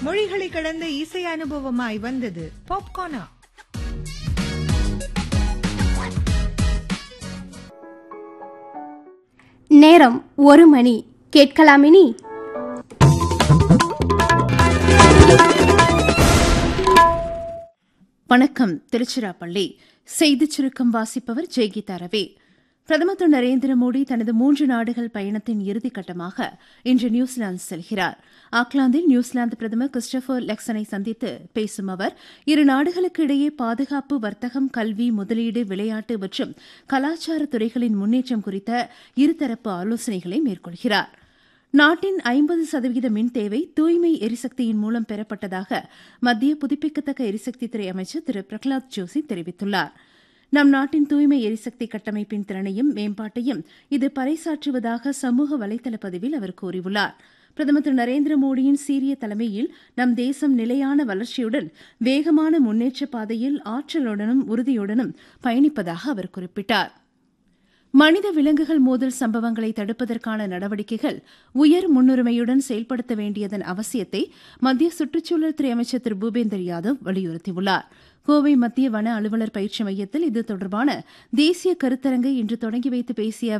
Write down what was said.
மொழிகளை கடந்த இசை அனுபவமாய் வந்தது பாப்கார்னா நேரம் ஒரு மணி கேட்கலாமினி வணக்கம் திருச்சிராப்பள்ளி செய்திச் சுருக்கம் வாசிப்பவர் ஜெய்கீதா ரவி பிரதமர் திரு நரேந்திர மோடி தனது மூன்று நாடுகள் பயணத்தின் இறுதிக்கட்டமாக இன்று நியூசிலாந்து செல்கிறார் ஆக்லாந்தில் நியூசிலாந்து பிரதமர் கிறிஸ்டபர் லெக்சனை சந்தித்து பேசும் அவர் இரு நாடுகளுக்கு இடையே பாதுகாப்பு வர்த்தகம் கல்வி முதலீடு விளையாட்டு மற்றும் கலாச்சார துறைகளின் முன்னேற்றம் குறித்த இருதரப்பு ஆலோசனைகளை மேற்கொள்கிறார் நாட்டின் ஐம்பது சதவீத மின் தேவை தூய்மை எரிசக்தியின் மூலம் பெறப்பட்டதாக மத்திய புதுப்பிக்கத்தக்க எரிசக்தித்துறை அமைச்சர் திரு பிரகலாத் ஜோஷி தெரிவித்துள்ளார் நம் நாட்டின் தூய்மை எரிசக்தி கட்டமைப்பின் திறனையும் மேம்பாட்டையும் இது பறைசாற்றுவதாக சமூக வலைதள பதிவில் அவர் கூறியுள்ளார் பிரதமர் திரு நரேந்திர மோடியின் சீரிய தலைமையில் நம் தேசம் நிலையான வளர்ச்சியுடன் வேகமான முன்னேற்ற பாதையில் ஆற்றலுடனும் உறுதியுடனும் பயணிப்பதாக அவர் குறிப்பிட்டார் மனித விலங்குகள் மோதல் சம்பவங்களை தடுப்பதற்கான நடவடிக்கைகள் உயர் முன்னுரிமையுடன் செயல்படுத்த வேண்டியதன் அவசியத்தை மத்திய சுற்றுச்சூழல் துறை அமைச்சர் திரு பூபேந்தர் யாதவ் வலியுறுத்தியுள்ளார் கோவை மத்திய வன அலுவலர் பயிற்சி மையத்தில் இது தொடர்பான தேசிய கருத்தரங்கை இன்று தொடங்கி வைத்து பேசிய